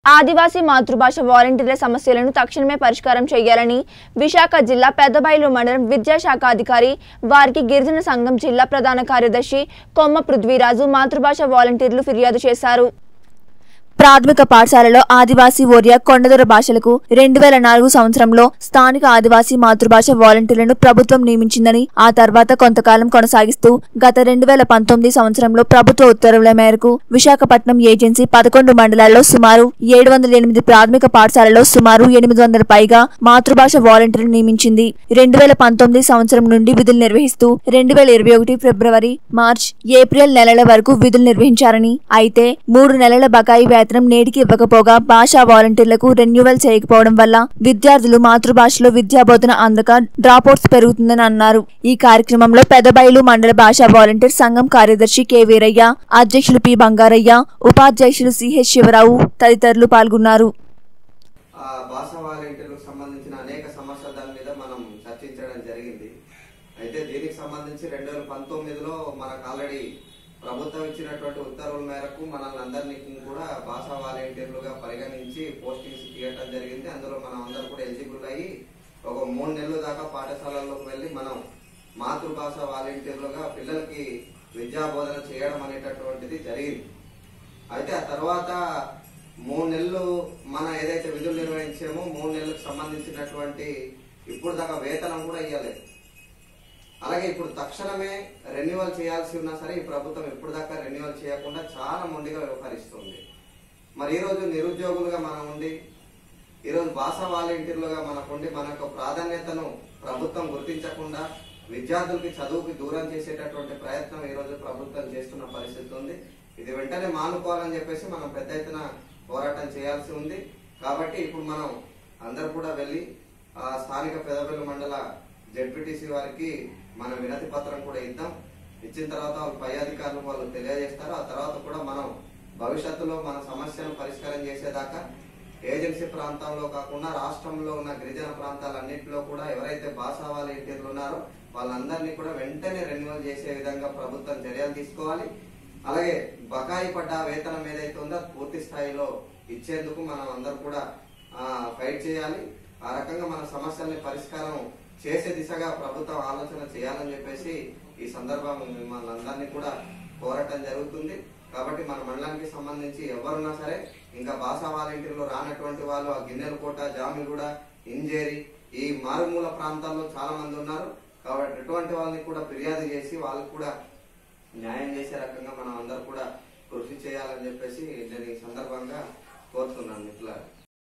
ఆదివాసీ మాతృభాష వాలంటీర్ల సమస్యలను తక్షణమే పరిష్కారం చేయాలని విశాఖ జిల్లా పెద్దబైలు మండలం విద్యాశాఖ అధికారి వారికి గిరిజన సంఘం జిల్లా ప్రధాన కార్యదర్శి కొమ్మ పృథ్వీరాజు మాతృభాష వాలంటీర్లు ఫిర్యాదు చేశారు ప్రాథమిక పాఠశాలలో ఆదివాసీ ఓరియా కొండదొర భాషలకు రెండు వేల నాలుగు సంవత్సరంలో స్థానిక ఆదివాసీ మాతృభాష వాలంటీర్లను ప్రభుత్వం నియమించిందని ఆ తర్వాత కొంతకాలం కొనసాగిస్తూ గత రెండు వేల పంతొమ్మిది సంవత్సరంలో ప్రభుత్వ ఉత్తర్వుల మేరకు విశాఖపట్నం ఏజెన్సీ పదకొండు మండలాల్లో సుమారు ఏడు వందల ఎనిమిది ప్రాథమిక పాఠశాలలో సుమారు ఎనిమిది వందల పైగా మాతృభాష వాలంటీర్లు నియమించింది రెండు వేల పంతొమ్మిది సంవత్సరం నుండి విధులు నిర్వహిస్తూ రెండు వేల ఇరవై ఒకటి ఫిబ్రవరి మార్చ్ ఏప్రిల్ నెలల వరకు విధులు నిర్వహించారని అయితే మూడు నెలల బకాయి వేతనం నేటికి ఇవ్వకపోగా భాషా వాలంటీర్లకు రెన్యువల్ చేయకపోవడం వల్ల విద్యార్థులు మాతృభాషలో విద్యాబోధన అందక డ్రాపౌట్స్ పెరుగుతుందని అన్నారు ఈ కార్యక్రమంలో పెదబైలు మండల భాషా వాలంటీర్ సంఘం కార్యదర్శి కె వీరయ్య అధ్యక్షులు పి బంగారయ్య ఉపాధ్యక్షులు సిహెచ్ శివరావు తదితరులు పాల్గొన్నారు ఆ భాష వాలంటీర్లకు సంబంధించిన అనేక సమస్యల దాని మీద మనం చర్చించడం జరిగింది అయితే దీనికి సంబంధించి రెండు వేల పంతొమ్మిదిలో మనకు ఆల్రెడీ ప్రభుత్వం ఇచ్చినటువంటి ఉత్తర్వుల మేరకు మనల్ని అందరినీ కూడా భాషా వాలంటీర్లుగా పరిగణించి పోస్టింగ్స్ ఇవ్వడం జరిగింది అందులో మనం అందరూ కూడా ఎలిజిబుల్ అయ్యి ఒక మూడు నెలల దాకా పాఠశాలల్లోకి వెళ్ళి మనం మాతృభాష వాలంటీర్లుగా పిల్లలకి విద్యా బోధన చేయడం అనేటటువంటిది జరిగింది అయితే ఆ తర్వాత మూడు నెలలు మన ఏదైతే విధులు నిర్వహించామో మూడు నెలలకు సంబంధించినటువంటి ఇప్పుడు దాకా వేతనం కూడా ఇవ్వలేదు అలాగే ఇప్పుడు తక్షణమే రెన్యువల్ చేయాల్సి ఉన్నా సరే ఈ ప్రభుత్వం ఇప్పుడు దాకా రెన్యువల్ చేయకుండా చాలా మొండిగా వ్యవహరిస్తుంది మరి ఈ రోజు నిరుద్యోగులుగా మనం ఉండి ఈరోజు భాషా వాలంటీర్లుగా మనకుండి మన యొక్క ప్రాధాన్యతను ప్రభుత్వం గుర్తించకుండా విద్యార్థులకి చదువుకి దూరం చేసేటటువంటి ప్రయత్నం ఈ రోజు ప్రభుత్వం చేస్తున్న పరిస్థితి ఉంది ఇది వెంటనే మానుకోవాలని చెప్పేసి మనం పెద్ద ఎత్తున పోరాటం చేయాల్సి ఉంది కాబట్టి ఇప్పుడు మనం అందరు కూడా వెళ్ళి ఆ స్థానిక పెదపల్లి మండల జడ్పీటీసీ వారికి మన వినతి పత్రం కూడా ఇద్దాం ఇచ్చిన తర్వాత వాళ్ళు పై అధికారులు వాళ్ళు తెలియజేస్తారు ఆ తర్వాత కూడా మనం భవిష్యత్తులో మన సమస్యను పరిష్కారం చేసేదాకా ఏజెన్సీ ప్రాంతంలో కాకుండా రాష్ట్రంలో ఉన్న గిరిజన ప్రాంతాలన్నింటిలో కూడా ఎవరైతే భాషా వాలంటీర్లు ఉన్నారో వాళ్ళందరినీ కూడా వెంటనే రెన్యువల్ చేసే విధంగా ప్రభుత్వం చర్యలు తీసుకోవాలి అలాగే బకాయి పడ్డ వేతనం ఏదైతే ఉందో అది పూర్తి స్థాయిలో ఇచ్చేందుకు మనం అందరూ కూడా ఆ, ఫైట్ చేయాలి ఆ రకంగా మన సమస్యల్ని పరిష్కారం చేసే దిశగా ప్రభుత్వం ఆలోచన చేయాలని చెప్పేసి ఈ సందర్భం మిమ్మల్ని అందరినీ కూడా కోరటం జరుగుతుంది కాబట్టి మన మండలానికి సంబంధించి ఎవరున్నా సరే ఇంకా భాషా వాలంటీర్లు రానటువంటి వాళ్ళు ఆ గిన్నెలకోట జామిగూడ ఇంజేరి ఈ మారుమూల ప్రాంతాల్లో చాలా మంది ఉన్నారు కాబట్టి ఎటువంటి వాళ్ళని కూడా ఫిర్యాదు చేసి వాళ్ళకు కూడా న్యాయం చేసే రకంగా మనం అందరూ కూడా కృషి చేయాలని చెప్పేసి నేను ఈ సందర్భంగా కోరుతున్నాను మిత్రుల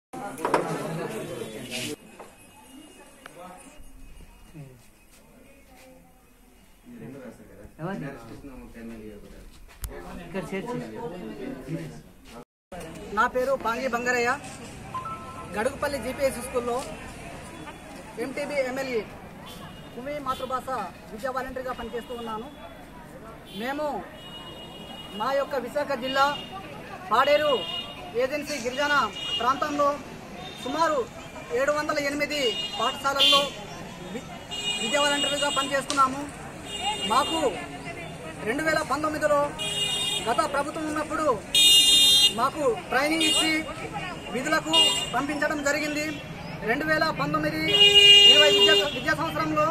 నా పేరు పాంగి బంగారయ్య గడుగుపల్లి జీపీఎస్ స్కూల్లో ఎంటీబీ ఎమ్మెల్యే కుమి మాతృభాష విద్యా వాలంటీర్గా పనిచేస్తూ ఉన్నాను మేము మా యొక్క విశాఖ జిల్లా పాడేరు ఏజెన్సీ గిరిజన ప్రాంతంలో సుమారు ఏడు వందల ఎనిమిది పాఠశాలల్లో వి- విద్యా వాలంటీర్గా పనిచేస్తున్నాము మాకు రెండు వేల పంతొమ్మిదిలో గత ప్రభుత్వం ఉన్నప్పుడు మాకు ట్రైనింగ్ ఇచ్చి విధులకు పంపించడం జరిగింది రెండు వేల పంతొమ్మిది ఇరవై విద్యా విద్యా సంవత్సరంలో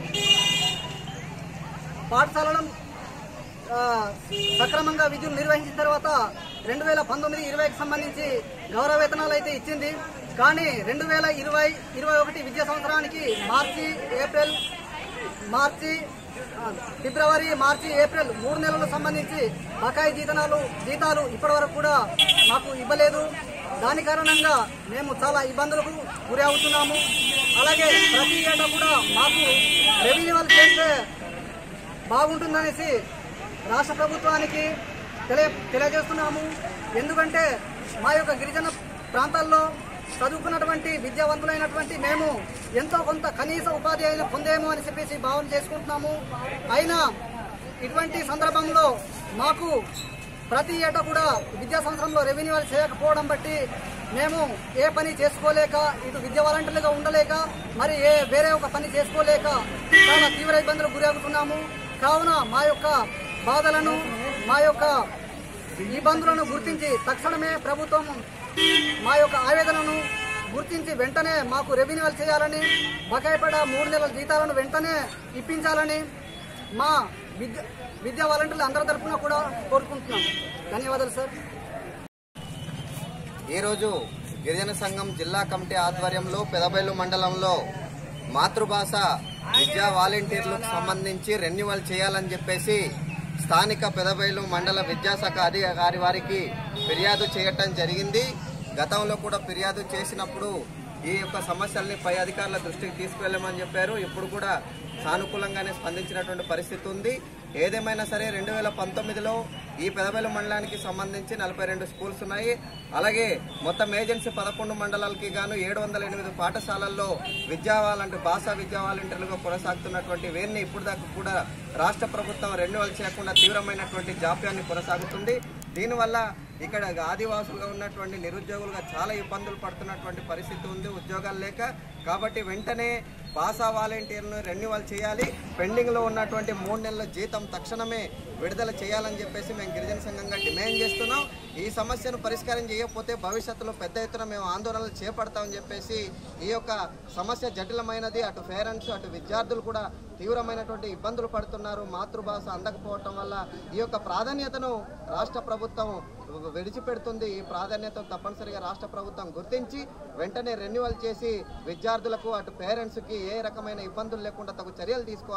పాఠశాలను ఆ, సక్రమంగా విధులు నిర్వహించిన తర్వాత రెండు వేల పంతొమ్మిది ఇరవైకి సంబంధించి గౌరవ వేతనాలు అయితే ఇచ్చింది కానీ రెండు వేల ఇరవై ఇరవై ఒకటి విద్యా సంవత్సరానికి మార్చి ఏప్రిల్ మార్చి ఆ, ఫిబ్రవరి మార్చి ఏప్రిల్ మూడు నెలలకు సంబంధించి బకాయి జీతనాలు జీతాలు ఇప్పటి వరకు కూడా మాకు ఇవ్వలేదు దాని కారణంగా మేము చాలా ఇబ్బందులకు గురి అవుతున్నాము అలాగే ప్రతి ఏటా కూడా మాకు రెవెన్యూవల్ చేస్తే బాగుంటుందనేసి రాష్ట్ర ప్రభుత్వానికి తెలియ తెలియజేస్తున్నాము ఎందుకంటే మా యొక్క గిరిజన ప్రాంతాల్లో చదువుకున్నటువంటి విద్యావంతులైనటువంటి మేము ఎంతో కొంత కనీస ఉపాధి అయినా పొందేమో అని చెప్పేసి భావన చేసుకుంటున్నాము అయినా ఇటువంటి సందర్భంలో మాకు ప్రతి ఏటా కూడా విద్యా సంవత్సరంలో రెవెన్యూలు చేయకపోవడం బట్టి మేము ఏ పని చేసుకోలేక ఇటు విద్యా వాలంటీర్లుగా ఉండలేక మరి ఏ వేరే ఒక పని చేసుకోలేక చాలా తీవ్ర ఇబ్బందులకు గురవుతున్నాము కావున మా యొక్క బాధలను మా యొక్క ఇబ్బందులను గుర్తించి తక్షణమే ప్రభుత్వం మా యొక్క ఆవేదనను గుర్తించి వెంటనే మాకు రెవెన్యూవల్ చేయాలని బకాయిపడ మూడు నెలల జీతాలను వెంటనే ఇప్పించాలని మా విద్య విద్యా వాలంటీర్లు అందరి తరఫున కూడా కోరుకుంటున్నాం ధన్యవాదాలు సార్ ఈరోజు గిరిజన సంఘం జిల్లా కమిటీ ఆధ్వర్యంలో పెదబైలు మండలంలో మాతృభాష విద్యా వాలంటీర్లకు సంబంధించి రెన్యువల్ చేయాలని చెప్పేసి స్థానిక పెదబైలు మండల విద్యాశాఖ అధికారి వారికి ఫిర్యాదు చేయటం జరిగింది గతంలో కూడా ఫిర్యాదు చేసినప్పుడు ఈ యొక్క సమస్యల్ని పై అధికారుల దృష్టికి తీసుకువెళ్ళమని చెప్పారు ఇప్పుడు కూడా సానుకూలంగానే స్పందించినటువంటి పరిస్థితి ఉంది ఏదేమైనా సరే రెండు వేల పంతొమ్మిదిలో ఈ పెదబెల మండలానికి సంబంధించి నలభై రెండు స్కూల్స్ ఉన్నాయి అలాగే మొత్తం ఏజెన్సీ పదకొండు మండలాలకి గాను ఏడు వందల ఎనిమిది పాఠశాలల్లో విద్యా వాలంటీ భాషా విద్యా వాలంటీర్లుగా కొనసాగుతున్నటువంటి వీరిని ఇప్పుడు దాకా కూడా రాష్ట్ర ప్రభుత్వం రెన్యువల్ చేయకుండా తీవ్రమైనటువంటి జాప్యాన్ని కొనసాగుతుంది దీనివల్ల ఇక్కడ ఆదివాసులుగా ఉన్నటువంటి నిరుద్యోగులుగా చాలా ఇబ్బందులు పడుతున్నటువంటి పరిస్థితి ఉంది ఉద్యోగాలు లేక కాబట్టి వెంటనే భాషా వాలంటీర్ను రెన్యువల్ చేయాలి పెండింగ్లో ఉన్నటువంటి మూడు నెలల జీతం తక్షణమే విడుదల చేయాలని చెప్పేసి మేము గిరిజన సంఘంగా డిమాండ్ చేస్తున్నాం ఈ సమస్యను పరిష్కారం చేయకపోతే భవిష్యత్తులో పెద్ద ఎత్తున మేము ఆందోళనలు చేపడతామని చెప్పేసి ఈ యొక్క సమస్య జటిలమైనది అటు పేరెంట్స్ అటు విద్యార్థులు కూడా తీవ్రమైనటువంటి ఇబ్బందులు పడుతున్నారు మాతృభాష అందకపోవటం వల్ల ఈ యొక్క ప్రాధాన్యతను రాష్ట్ర ప్రభుత్వం విడిచిపెడుతుంది ఈ ప్రాధాన్యతను తప్పనిసరిగా రాష్ట్ర ప్రభుత్వం గుర్తించి వెంటనే రెన్యువల్ చేసి విద్యార్థులకు అటు పేరెంట్స్కి ఏ రకమైన ఇబ్బందులు లేకుండా తగు చర్యలు తీసుకోవాలి